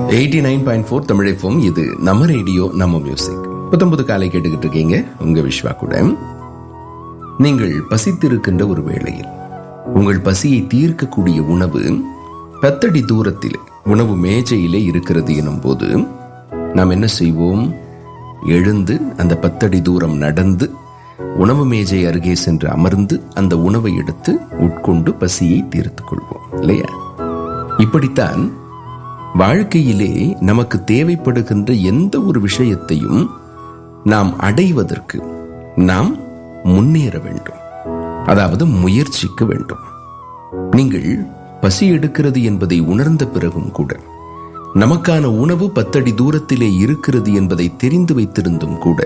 eighty nine point four தமிழைப்போம் இது நம்ம ரேடியோ நம்ம மியூசிக் புத்தம்புது காலை கேட்டுக்கிட்டு இருக்கீங்க உங்க விஸ்வா கூட நீங்கள் பசித்திருக்கின்ற ஒரு வேளையில் உங்கள் பசியை தீர்க்கக்கூடிய உணவு பத்தடி தூரத்தில் உணவு மேஜையிலே இருக்கிறது எனும் போது நாம் என்ன செய்வோம் எழுந்து அந்த பத்தடி தூரம் நடந்து உணவு மேஜை அருகே சென்று அமர்ந்து அந்த உணவை எடுத்து உட்கொண்டு பசியை தீர்த்துக் கொள்வோம் இல்லையா இப்படித்தான் வாழ்க்கையிலே நமக்கு தேவைப்படுகின்ற எந்த ஒரு விஷயத்தையும் நாம் அடைவதற்கு நாம் முன்னேற வேண்டும் அதாவது முயற்சிக்க வேண்டும் நீங்கள் பசி எடுக்கிறது என்பதை உணர்ந்த பிறகும் கூட நமக்கான உணவு பத்தடி தூரத்திலே இருக்கிறது என்பதை தெரிந்து வைத்திருந்தும் கூட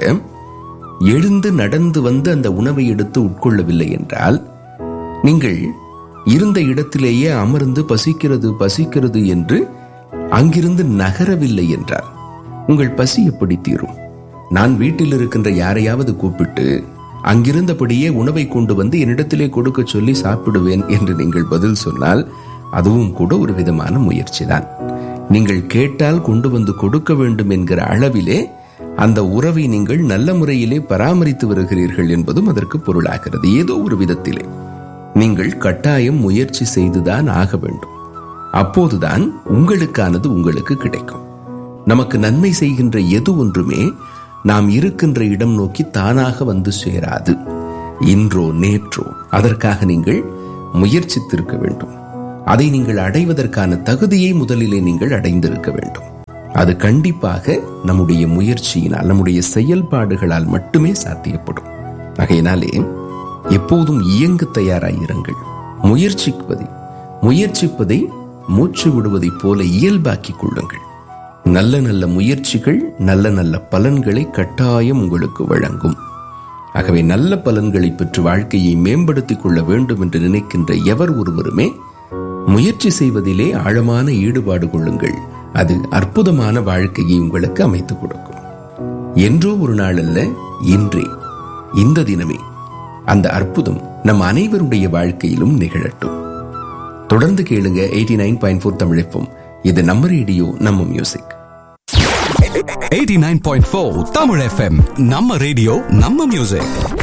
எழுந்து நடந்து வந்து அந்த உணவை எடுத்து உட்கொள்ளவில்லை என்றால் நீங்கள் இருந்த இடத்திலேயே அமர்ந்து பசிக்கிறது பசிக்கிறது என்று அங்கிருந்து நகரவில்லை என்றால் உங்கள் பசி எப்படி தீரும் நான் வீட்டில் இருக்கின்ற யாரையாவது கூப்பிட்டு அங்கிருந்தபடியே உணவை கொண்டு வந்து என்னிடத்திலே கொடுக்க சொல்லி சாப்பிடுவேன் என்று நீங்கள் பதில் சொன்னால் அதுவும் கூட ஒரு விதமான முயற்சிதான் நீங்கள் கேட்டால் கொண்டு வந்து கொடுக்க வேண்டும் என்கிற அளவிலே அந்த உறவை நீங்கள் நல்ல முறையிலே பராமரித்து வருகிறீர்கள் என்பதும் அதற்கு பொருளாகிறது ஏதோ ஒரு விதத்திலே நீங்கள் கட்டாயம் முயற்சி செய்துதான் ஆக வேண்டும் அப்போதுதான் உங்களுக்கானது உங்களுக்கு கிடைக்கும் நமக்கு நன்மை செய்கின்ற எது ஒன்றுமே நாம் இருக்கின்ற இடம் நோக்கி தானாக வந்து சேராது இன்றோ நேற்றோ அதற்காக நீங்கள் முயற்சித்திருக்க வேண்டும் அதை நீங்கள் அடைவதற்கான தகுதியை முதலிலே நீங்கள் அடைந்திருக்க வேண்டும் அது கண்டிப்பாக நம்முடைய முயற்சியினால் நம்முடைய செயல்பாடுகளால் மட்டுமே சாத்தியப்படும் ஆகையினாலே எப்போதும் இயங்க தயாராயிருங்கள் முயற்சிப்பதை முயற்சிப்பதை மூச்சு விடுவதைப் போல இயல்பாக்கிக் கொள்ளுங்கள் நல்ல நல்ல முயற்சிகள் நல்ல நல்ல பலன்களை கட்டாயம் உங்களுக்கு வழங்கும் ஆகவே நல்ல பலன்களை பெற்று வாழ்க்கையை மேம்படுத்திக் கொள்ள வேண்டும் என்று நினைக்கின்ற எவர் ஒருவருமே முயற்சி செய்வதிலே ஆழமான ஈடுபாடு கொள்ளுங்கள் அது அற்புதமான வாழ்க்கையை உங்களுக்கு அமைத்துக் கொடுக்கும் என்றோ ஒரு நாள் அல்ல இன்றே இந்த தினமே அந்த அற்புதம் நம் அனைவருடைய வாழ்க்கையிலும் நிகழட்டும் தொடர்ந்து கேளுங்க எயிட்டி நைன் பாயிண்ட் ஃபோர் தமிழப்பம் இது நம்ம ரேடியோ நம்ம மியூசிக் 89.4 தமிழ் எஃப்எம் நம்ம ரேடியோ நம்ம மியூசிக்